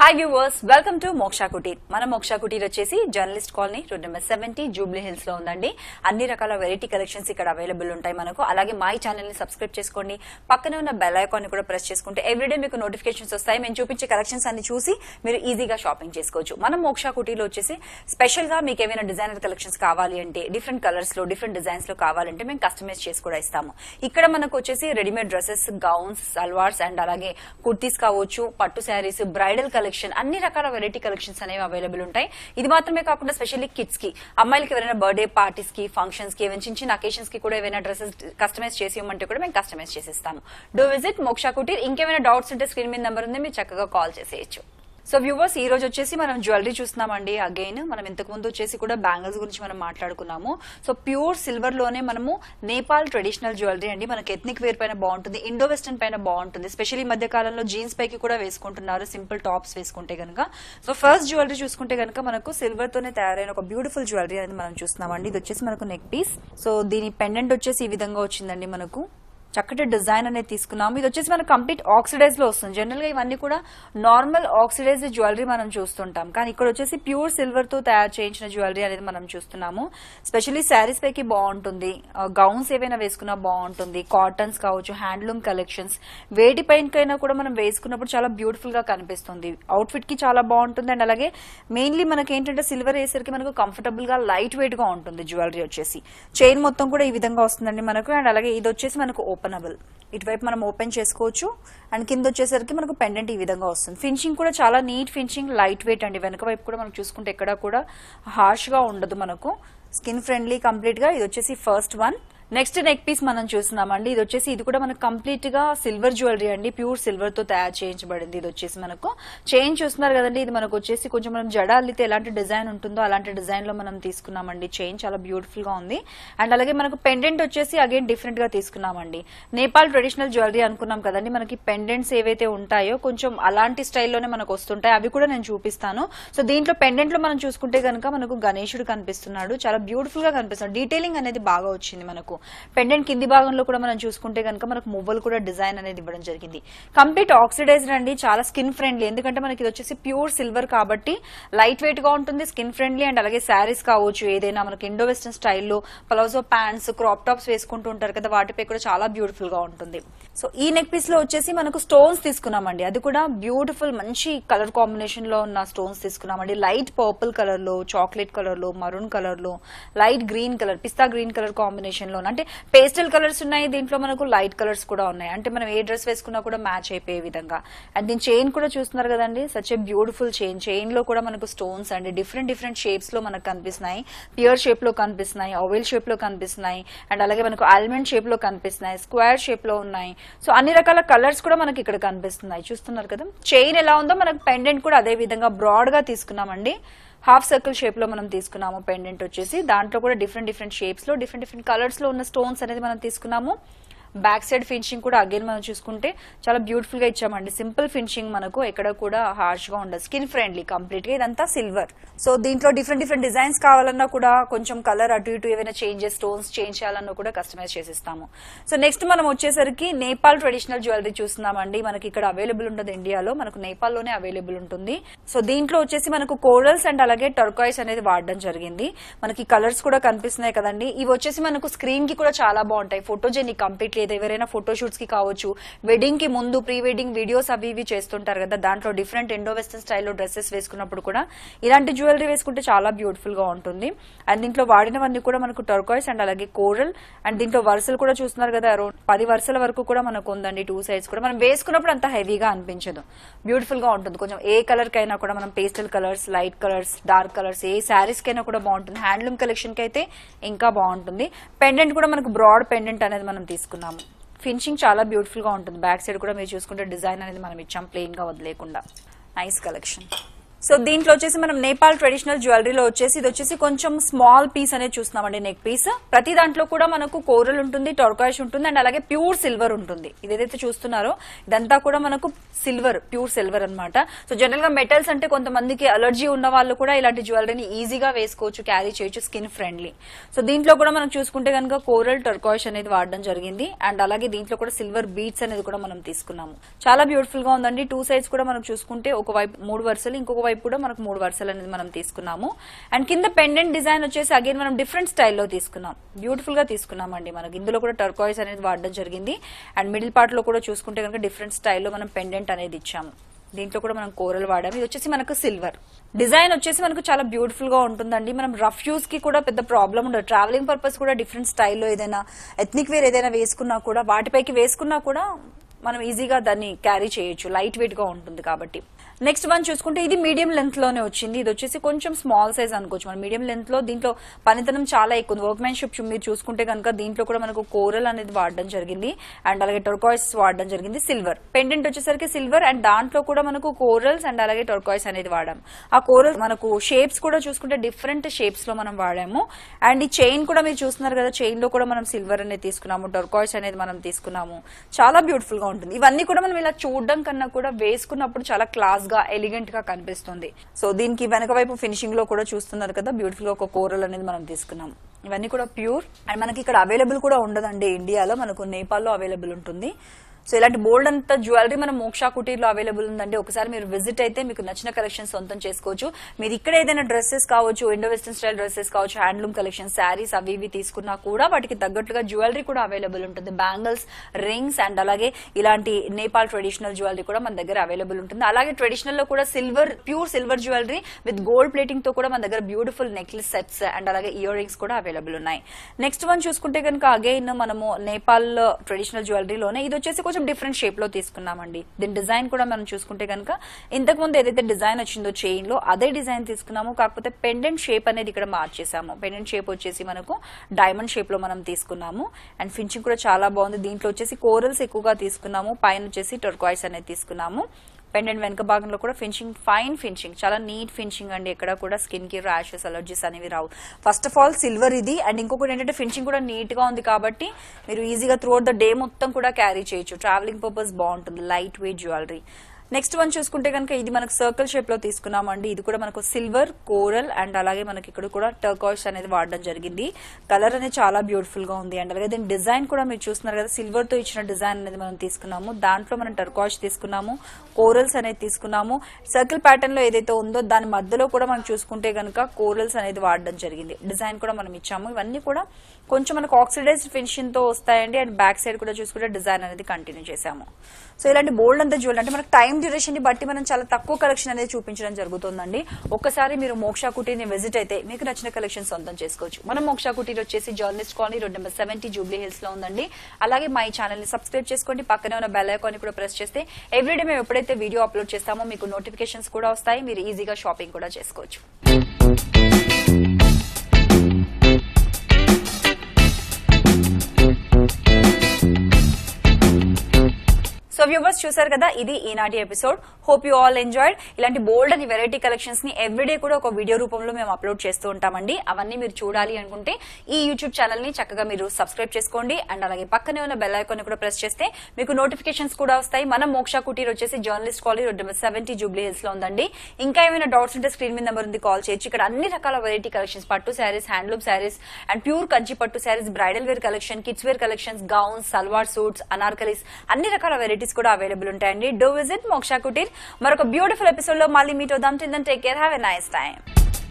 hi viewers welcome to Moksha Kutir మన మోక్షా కుటీర్ వచ్చేసి journalist colony road number seventy Jubilee hills లో ఉందండి అన్ని రకాల వెరైటీ కలెక్షన్స్ ఇక్కడ అవైలబుల్ ఉంటాయి మనకు అలాగే మై ఛానల్ ని సబ్స్క్రైబ్ చేసుకోండి పక్కనే ఉన్న బెల్ ఐకాన్ ని కూడా ప్రెస్ చేసుకుంటే ఎవ్రీడే మీకు నోటిఫికేషన్స్ వస్తాయి మేము చూపించే కలెక్షన్స్ అన్ని చూసి మీరు ఈజీగా షాపింగ్ చేసుకోవచ్చు మనం మోక్షా కుటీర్లో వచ్చేసి స్పెషల్ గా మీకు ఏమైనా డిజైనర్ కలెక్షన్స్ కావాలి అంటే డిఫరెంట్ కలర్స్ లో డిఫరెంట్ డిజైన్స్ లో కావాలంటే మేము కస్టమైజ్ చేసి కూడా ఇస్తాము ఇక్కడ మనకు వచ్చేసి readymade dresses gowns salwars and అలాగే కుర్తీస్ కావచ్చు పట్టు శారీస్ బ్రైడల్ కలెక్షన్ అన్ని రకాల వెరైటీ కలెక్షన్స్ అనేవి అవైలబుల్ ఉంటాయి ఇది మాత్రమే కాకుండా స్పెషల్లీ కిడ్స్ కి అమ్మాయిలకి ఎవరైనా బర్త్డే పార్టీస్ కి ఫంక్షన్స్ కి ఏమైనా చిన్న చిన్న అకేషన్స్ కి కూడా ఏమైనా డ్రెస్సెస్ కస్టమైజ్ చేసి ఇవ్వమంటే కూడా మేము కస్టమైజ్ చేసిస్తాము డో విజిట్ మోక్షా కుటీర్ ఇంకేమైనా డౌట్స్ ఉంటే స్క్రీన్ మీద నెంబర్ ఉంది మీరు చక్కగా కాల్ చేసేయచ్చు సో వ్యూవర్స్ ఈ రోజు వచ్చేసి మనం జ్యువెలరీ చూస్తున్నామండి అగైన్ మనం ఇంతకు ముందు వచ్చేసి కూడా బ్యాంగిల్స్ గురించి మనం మాట్లాడుకున్నాము సో ప్యూర్ సిల్వర్ లోనే మనము నేపాల్ ట్రెడిషనల్ జ్యువెలరీ అండి మనకి ఎథ్నిక్ వేర్ పైన బాగుంటుంది ఇండో వెస్టర్న్ పైన బాగుంటుంది స్పెషల్లీ ఈ మధ్య కాలంలో జీన్స్ పైకి కూడా వేసుకుంటున్నారు సింపుల్ టాప్స్ వేసుకుంటే కనుక సో ఫస్ట్ జ్యువెలరీ చూసుకుంటే కనుక మనకు సిల్వర్ తోనే తయారైన ఒక బ్యూటిఫుల్ జ్యువెలరీ అనేది మనం చూస్తున్నామండి ఇది వచ్చేసి మనకు నెక్ పీస్ సో దీని పెండెంట్ వచ్చేసి ఈ విధంగా వచ్చిందండి మనకు చక్కటి డిజైన్ అనేది తీసుకున్నాము ఇది వచ్చేసి మనకు కంప్లీట్ ఆక్సిడైజ్ లో వస్తుంది జనరల్ గా ఇవన్నీ కూడా నార్మల్ ఆక్సిడైజ్ జ్యువెలరీ మనం చూస్తుంటాం కానీ ఇక్కడ వచ్చేసి ప్యూర్ సిల్వర్ తో తయారు చేయించిన జ్యువెలరీ అనేది మనం చూస్తున్నాము స్పెషల్లీ శారీస్ పైకి బాగుంటుంది గౌన్స్ ఏవైనా వేసుకున్నా బాగుంటుంది కాటన్స్ కావచ్చు హ్యాండ్లూమ్ కలెక్షన్స్ వేటి పైనకైనా కూడా మనం వేసుకున్నప్పుడు చాలా బ్యూటిఫుల్ గా కనిపిస్తుంది అవుట్ఫిట్ కి చాలా బాగుంటుంది అండ్ అలాగే మెయిన్లీ మనకి ఏంటంటే సిల్వర్ వేసరికి మనకు కంఫర్టబుల్ గా లైట్ వెయిట్ గా ఉంటుంది జ్యువెలరీ వచ్చేసి చైన్ మొత్తం కూడా ఈ విధంగా వస్తుందండి మనకు అండ్ అలాగే ఇది వచ్చేసి మనకు ఓపెనబుల్ ఇటువైపు మనం ఓపెన్ చేసుకోవచ్చు అండ్ కింద వచ్చేసరికి మనకు పెండెంట్ ఈ విధంగా వస్తుంది ఫినిషింగ్ కూడా చాలా నీట్ ఫినిషింగ్ లైట్ వెయిట్ అండి వెనక వైపు కూడా మనం చూసుకుంటే ఎక్కడ కూడా హార్ష్ గా ఉండదు మనకు స్కిన్ ఫ్రెండ్లీ కంప్లీట్ గా ఇది వచ్చేసి first one next neck piece మనం చూస్తున్నామండి ఇది వచ్చేసి ఇది కూడా మనకు కంప్లీట్ గా సిల్వర్ జ్యువెలరీ అండి ప్యూర్ సిల్వర్ తో తయారు చేయించబడింది ఇది వచ్చేసి మనకు చైన్ చూస్తున్నారు కదండి ఇది మనకు వచ్చేసి కొంచెం మనం జడ అల్లితే ఎలాంటి డిజైన్ ఉంటుందో అలాంటి డిజైన్ లో మనం తీసుకున్నామండి చైన్ చాలా బ్యూటిఫుల్ గా ఉంది అండ్ అలాగే మనకు పెండెంట్ వచ్చేసి అగైన్ డిఫరెంట్ గా తీసుకున్నామండి నేపాల్ ట్రెడిషనల్ జ్యువెలరీ అనుకున్నాం కదండి మనకి పెండెంట్స్ ఏవైతే ఉంటాయో కొంచెం అలాంటి స్టైల్లోనే మనకు వస్తుంటాయి అవి కూడా నేను చూపిస్తాను సో దీంట్లో పెండెంట్ లో మనం చూసుకుంటే కనుక మనకు గణేశుడు కనిపిస్తున్నాడు చాలా బ్యూటిఫుల్ గా కనిపిస్తున్నాడు డీటెయిలింగ్ అనేది బాగా వచ్చింది మనకు పెండెంట్ కింది భాగంలో కూడా మనం చూసుకుంటే కనుక మనకు మువ్వలు కూడా డిజైన్ అనేది ఇవ్వడం జరిగింది కంప్లీట్ ఆక్సిడైజ్డ్ అండి చాలా స్కిన్ ఫ్రెండ్లీ ఎందుకంటే మనకి ఇది వచ్చేసి ప్యూర్ సిల్వర్ కాబట్టి లైట్ వెయిట్ గా ఉంటుంది స్కిన్ ఫ్రెండ్లీ అండ్ అలాగే శారీస్ కావచ్చు ఏదైనా మనకి ఇండో వెస్టర్న్ స్టైల్లో ప్లౌజో ప్యాంట్స్ క్రాప్ టాప్స్ వేసుకుంటూ ఉంటారు కదా వాటిపై కూడా చాలా బ్యూటిఫుల్ గా ఉంటుంది సో ఈ నెక్ పీస్ లో వచ్చేసి మనకు స్టోన్స్ తీసుకున్నామండి అది కూడా బ్యూటిఫుల్ మంచి కలర్ కాంబినేషన్ లో ఉన్న స్టోన్స్ తీసుకున్నామండి లైట్ పర్పుల్ కలర్ లో చాక్లెట్ కలర్ లో మరూన్ కలర్ లో light green colour pista green colour combination లో అంటే పేస్టల్ కలర్స్ ఉన్నాయి దీంట్లో మనకు లైట్ కలర్స్ కూడా ఉన్నాయి అంటే మనం ఏ డ్రెస్ వేసుకున్నా కూడా మ్యాచ్ అయిపోయే విధంగా అండ్ దీని చైన్ కూడా చూస్తున్నారు కదండి such a beautiful chain chain లో కూడా మనకు స్టోన్స్ అండి డిఫరెంట్ డిఫరెంట్ షేప్స్ లో మనకు కనిపిస్తున్నాయి పియర్ షేప్ లో కనిపిస్తున్నాయి ఓవెల్ షేప్ లో కనిపిస్తున్నాయి అండ్ అలాగే మనకు ఆల్మండ్ షేప్ లో కనిపిస్తున్నాయి స్క్వేర్ షేప్ లో ఉన్నాయి సో అన్ని రకాల కలర్స్ కూడా మనకి ఇక్కడ కనిపిస్తున్నాయి చూస్తున్నారు కదా చైన్ ఎలా ఉందో మనకు పెండెంట్ కూడా అదే విధంగా బ్రాడ్ గా తీసుకున్నామండి హాఫ్ సర్కిల్ షేప్ లో మనం తీసుకున్నాము పెండెంట్ వచ్చేసి దాంట్లో కూడా డిఫరెంట్ డిఫరెంట్ షేప్స్ లో డిఫరెంట్ డిఫరెంట్ కలర్స్ లో ఉన్న స్టోన్స్ అనేది మనం తీసుకున్నాము బ్యాక్ సైడ్ ఫినిషింగ్ కూడా అగైన్ మనం చూసుకుంటే చాలా బ్యూటిఫుల్ గా ఇచ్చామండి సింపుల్ ఫినిషింగ్ మనకు ఎక్కడ కూడా హార్ష్ గా ఉండదు స్కిన్ ఫ్రెండ్లీ కంప్లీట్ గా ఇదంతా సిల్వర్ సో దీంట్లో డిఫరెంట్ డిఫరెంట్ డిజైన్స్ కావాలన్నా కూడా కొంచెం కలర్ అటు ఇటు ఏమైనా చేంజెస్ స్టోన్స్ చేంజ్ చేయాలన్నా కూడా కస్టమైజ్ చేసిస్తాము సో నెక్స్ట్ మనం వచ్చేసరికి నేపాల్ ట్రెడిషనల్ జ్యువెలరీ చూస్తున్నామండి మనకి ఇక్కడ అవైలబుల్ ఉండదు ఇండియాలో మనకు నేపాల్ లోనే అవైలబుల్ ఉంటుంది సో దీంట్లో వచ్చేసి మనకు కోరల్స్ అండ్ అలాగే టర్కాయిస్ అనేది వాడడం జరిగింది మనకి కలర్స్ కూడా కనిపిస్తున్నాయి కదండి ఇవి వచ్చేసి మనకు స్క్రీన్ కి కూడా చాలా బాగుంటాయి ఫోటోజెనిక్ కంప్లీట్ లేదా ఎవరైనా ఫోటో షూట్స్ కి కావచ్చు వెడ్డింగ్ కి ముందు ప్రీ వెడ్డింగ్ వీడియోస్ అవి ఇవి చేస్తుంటారు కదా దాంట్లో డిఫరెంట్ ఇండో వెస్టర్న్ స్టైల్లో డ్రెస్సెస్ వేసుకున్నప్పుడు కూడా ఇలాంటి జ్యువెలరీ వేసుకుంటే చాలా బ్యూటిఫుల్ గా ఉంటుంది అండ్ దీంట్లో వాడినవన్నీ కూడా మనకు టర్కాయిస్ అండ్ అలాగే కోరల్ అండ్ దీంట్లో వరుసలు కూడా చూస్తున్నారు కదా అరౌండ్ పది వరుసల వరకు కూడా మనకు ఉందండి టూ సైడ్స్ కూడా మనం వేసుకున్నప్పుడు అంత హెవీగా అనిపించదు బ్యూటిఫుల్ గా ఉంటుంది కొంచెం ఏ కలర్ కైనా కూడా మనం pastel colours light colours dark colours ఏ శారీస్ కైనా కూడా బాగుంటుంది హ్యాండ్లూమ్ కలెక్షన్ కి అయితే ఇంకా బాగుంటుంది పెండెంట్ కూడా మనకు బ్రాడ్ పెండెంట్ అనేది మనం తీసుకున్నాము ఫినిషింగ్ చాలా బ్యూటిఫుల్ గా ఉంటుంది బ్యాక్ సైడ్ కూడా మీరు చూసుకుంటే డిజైన్ అనేది మనం ఇచ్చాం ప్లెయిన్ గా వదిలేకుండా నైస్ కలెక్షన్ సో దీంట్లో వచ్చేసి మనం నేపాల్ ట్రెడిషనల్ జ్యువెలరీలో వచ్చేసి ఇది వచ్చేసి కొంచెం స్మాల్ పీస్ అనేది చూస్తున్నామండి నెక్ పీస్ ప్రతి దాంట్లో కూడా మనకు కోరల్ ఉంటుంది టొర్కాష్ ఉంటుంది అండ్ అలాగే ప్యూర్ సిల్వర్ ఉంటుంది ఇది ఏదైతే చూస్తున్నారో ఇదంతా కూడా మనకు సిల్వర్ ప్యూర్ సిల్వర్ అన్నమాట సో జనరల్ గా మెటల్స్ అంటే కొంతమందికి అలర్జీ ఉన్న వాళ్ళు కూడా ఇలాంటి జ్యువెలరీని ఈజీగా వేసుకోవచ్చు క్యారీ చేయొచ్చు స్కిన్ ఫ్రెండ్లీ సో దీంట్లో కూడా మనం చూసుకుంటే కనుక కోరల్ టర్కాయిష్ అనేది వాడడం జరిగింది అండ్ అలాగే దీంట్లో కూడా సిల్వర్ బీట్స్ అనేది కూడా మనం తీసుకున్నాము చాలా బ్యూటిఫుల్ గా ఉందండి టూ సైడ్స్ కూడా మనం చూసుకుంటే ఒక వైపు మూడు వరుసలు ఇంకొక వైపు కూడా మనకు మూడు వరుసలు అనేది మనం తీసుకున్నాము అండ్ కింద పెండెంట్ డిజైన్ వచ్చేసి అగైన్ మనం డిఫరెంట్ స్టైల్లో తీసుకున్నాం బ్యూటిఫుల్ గా తీసుకున్నామండి మనకి ఇందులో కూడా టర్కాయిస్ అనేది వాడడం జరిగింది అండ్ మిడిల్ పార్ట్ లో కూడా చూసుకుంటే కనుక డిఫరెంట్ స్టైల్లో మనం పెండెంట్ అనేది ఇచ్చాము దీంట్లో కూడా మనం కూరలు వాడాము ఇది వచ్చేసి మనకు సిల్వర్ డిజైన్ వచ్చేసి మనకు చాలా బ్యూటిఫుల్ గా ఉంటుందండి మనం రఫ్ యూస్ కి కూడా పెద్ద ప్రాబ్లం ఉండదు ట్రావెలింగ్ పర్పస్ కూడా డిఫరెంట్ స్టైల్లో ఏదైనా ఎథ్నిక్ వేర్ ఏదైనా వేసుకున్నా కూడా వాటిపైకి వేసుకున్నా కూడా మనం ఈజీగా దాన్ని క్యారీ చేయొచ్చు లైట్ వెయిట్ గా ఉంటుంది కాబట్టి నెక్స్ట్ వన్ చూసుకుంటే ఇది మీడియం లెంత్ లోనే వచ్చింది ఇది వచ్చేసి కొంచెం స్మాల్ సైజ్ అనుకోవచ్చు మనం మీడియం లెంత్ లో దీంట్లో పనితనం చాలా ఎక్కువ వర్క్ మ్యాన్షిప్ మీరు చూసుకుంటే కనుక దీంట్లో కూడా మనకు కోరల్ అనేది వాడడం జరిగింది అండ్ అలాగే టొర్కాయిస్ వాడడం జరిగింది సిల్వర్ పెండెంట్ వచ్చేసరికి సిల్వర్ అండ్ దాంట్లో కూడా మనకు కోరల్స్ అండ్ అలాగే టొర్కాయిస్ అనేది వాడాం ఆ కోరల్ మనకు షేప్స్ కూడా చూసుకుంటే డిఫరెంట్ షేప్స్ లో మనం వాడాము అండ్ ఈ చైన్ కూడా మీరు చూస్తున్నారు కదా చైన్ లో కూడా మనం సిల్వర్ అనేది తీసుకున్నాము టొర్కాయిస్ అనేది మనం తీసుకున్నాము చాలా బ్యూటిఫుల్ గా ఉంటుంది ఇవన్నీ కూడా మనం ఇలా చూడడం కన్నా కూడా వేసుకున్నప్పుడు చాలా క్లాస్ గా ఎలిగెంట్ గా కనిపిస్తుంది సో దీనికి వెనక వైపు ఫినిషింగ్ లో కూడా చూస్తున్నారు కదా బ్యూటిఫుల్ గా ఒక కూరలు అనేది మనం తీసుకున్నాం ఇవన్నీ కూడా ప్యూర్ అండ్ మనకి ఇక్కడ అవైలబుల్ కూడా ఉండదండి ఇండియాలో మనకు నేపాల్లో అవైలబుల్ ఉంటుంది సో ఇలాంటి బోల్డ్ అంత జ్యువెలరీ మన మోక్షా కుటీర్లో అవైలబుల్ ఉందండి ఒకసారి మీరు విజిట్ అయితే మీకు నచ్చిన కలెక్షన్ సొంతం చేసుకోవచ్చు మీరు ఇక్కడ ఏదైనా డ్రెస్సెస్ కావచ్చు ఇండో వెస్టర్న్ స్టైల్ డ్రెస్సెస్ కావచ్చు హ్యాండ్లూమ్ కలెక్షన్ శారీస్ అవి ఇవి తీసుకున్నా కూడా వాటికి తగ్గట్టుగా జ్యువెలరీ కూడా అవైలబుల్ ఉంటుంది బ్యాంగిల్స్ రింగ్స్ అండ్ అలాగే ఇలాంటి నేపాల్ ట్రెడిషనల్ జ్యువెలరీ కూడా మన దగ్గర అవైలబుల్ ఉంటుంది అలాగే ట్రెడిషనల్ లో కూడా silver pure silver jewellery with gold plating తో కూడా మన దగ్గర బ్యూటిఫుల్ నెక్లెస్ సెట్స్ అండ్ అలాగే ఇయర్ రింగ్స్ కూడా అవైలబుల్ ఉన్నాయి నెక్స్ట్ వన్ చూసుకుంటే కనుక అగైన్ మనము నేపాల్ ట్రెడిషనల్ జ్యువెలరీలోనే ఇది వచ్చేసి కొంచెం డిఫరెంట్ షేప్ లో తీసుకున్నామండి దీని డిజైన్ కూడా మనం చూసుకుంటే కనుక ఇంతకు ముందు ఏదైతే డిజైన్ వచ్చిందో చైన్ లో అదే డిజైన్ తీసుకున్నాము కాకపోతే పెండెంట్ షేప్ అనేది ఇక్కడ మార్చేసాము పెండెంట్ షేప్ వచ్చేసి మనకు డైమండ్ షేప్ లో మనం తీసుకున్నాము అండ్ ఫినిషింగ్ కూడా చాలా బాగుంది దీంట్లో వచ్చేసి కోరల్స్ ఎక్కువగా తీసుకున్నాము పైన వచ్చేసి టొర్కాయిస్ అనేది తీసుకున్నాము పెండెంట్ వెనక భాగంలో కూడా ఫినిషింగ్ ఫైన్ ఫినిషింగ్ చాలా నీట్ ఫినిషింగ్ అండి ఎక్కడ కూడా స్కిన్ కి ర్యాషెస్ అలర్జీస్ అనేవి రావు ఫస్ట్ ఆఫ్ ఆల్ సిల్వర్ ఇది అండ్ ఇంకొకటి ఏంటంటే ఫినిషింగ్ కూడా నీట్ గా ఉంది కాబట్టి మీరు ఈజీగా త్రూ ద డే మొత్తం కూడా క్యారీ చేయొచ్చు ట్రావెలింగ్ పర్పస్ బాగుంటుంది light weight jewellery next one చూసుకుంటే కనుక ఇది మనకు సర్కిల్ షేప్ లో తీసుకున్నామండి ఇది కూడా మనకు సిల్వర్ కోరల్ అండ్ అలాగే మనకి ఇక్కడ కూడా టర్కాయిస్ అనేది వాడడం జరిగింది కలర్ అనేది చాలా బ్యూటిఫుల్ గా ఉంది అండ్ అలాగే దీని డిజైన్ కూడా మీరు చూస్తున్నారు కదా సిల్వర్ తో ఇచ్చిన డిజైన్ అనేది మనం తీసుకున్నాము దాంట్లో మనం టర్కాయిస్ తీసుకున్నాము కోరల్స్ అనేది తీసుకున్నాము సర్కిల్ ప్యాటర్న్ లో ఏదైతే ఉందో దాని మధ్యలో కూడా మనం చూసుకుంటే కనుక కోరల్స్ అనేది వాడడం జరిగింది డిజైన్ కూడా మనం ఇచ్చాము ఇవన్నీ కూడా కొంచెం మనకు ఆక్సిడైజ్డ్ ఫినిషింగ్ తో వస్తాయండి అండ్ బ్యాక్ సైడ్ కూడా చూసుకుంటే డిజైన్ అనేది కంటిన్యూ చేసాము సో ఇలాంటి బోల్డ్ అంతా జ్యువెలరీ అంటే మనకు టైం డ్యూరేషన్ ని బట్టి మనం చాలా తక్కువ కలెక్షన్ అనేది చూపించడం జరుగుతుందండి ఒక్కసారి మీరు మోక్షా కుటీని విజిట్ అయితే మీకు నచ్చిన కలెక్షన్ సొంతం చేసుకోవచ్చు మనం మోక్షా కుటీర్ వచ్చేసి journalist colony road number seventy Jubilee hills లో ఉందండి అలాగే మా ఈ ఛానల్ ని సబ్స్క్రైబ్ చేసుకోండి పక్కనే ఉన్న బెల్ ఐకాన్ కూడా ప్రెస్ చేస్తే ఎవ్రీడే మేము ఎప్పుడైతే వీడియో అప్లోడ్ చేస్తామో మీకు నోటిఫికేషన్స్ కూడా వస్తాయి మీరు ఈజీగా షాపింగ్ కూడా చేసుకోవచ్చు సో వ్యూవర్స్ చూసారు కదా ఇది ఈనాటి episode hope you all enjoyed ఇలాంటి బోల్డ్ అని వెరైటీ కలెక్షన్స్ ని ఎవ్రీడే కూడా ఒక వీడియో రూపంలో మేము అప్లోడ్ చేస్తూ ఉంటామండి అవన్నీ మీరు చూడాలి అనుకుంటే ఈ యూట్యూబ్ ఛానల్ ని చక్కగా మీరు సబ్స్క్రైబ్ చేసుకోండి అండ్ అలాగే పక్కనే ఉన్న బెల్ ఐకాన్ కూడా ప్రెస్ చేస్తే మీకు నోటిఫికేషన్స్ కూడా వస్తాయి మన మోక్ష కుటీర్ వచ్చేసి journalist colony road number seventy Jubilee hills లో ఉందండి ఇంకా ఏమైనా డౌట్స్ ఉంటే స్క్రీన్ మీద నెంబర్ ఉంది కాల్ చేయొచ్చు ఇక్కడ అన్ని రకాల వెరైటీ కలెక్షన్స్ పట్టు saris handloom saris and pure Kanchi పట్టు saris bridal wear collection kids wear collections gowns salwar suits anarkalis అన్ని రకాల వెరైటీస్ కూడా అవైలబుల్ ఉంటాయండి డో విజిట్ మోక్షా కుటీర్ మరొక బ్యూటిఫుల్ ఎపిసోడ్ లో మళ్ళీ మీట్ అవుదాం till then take care have a nice time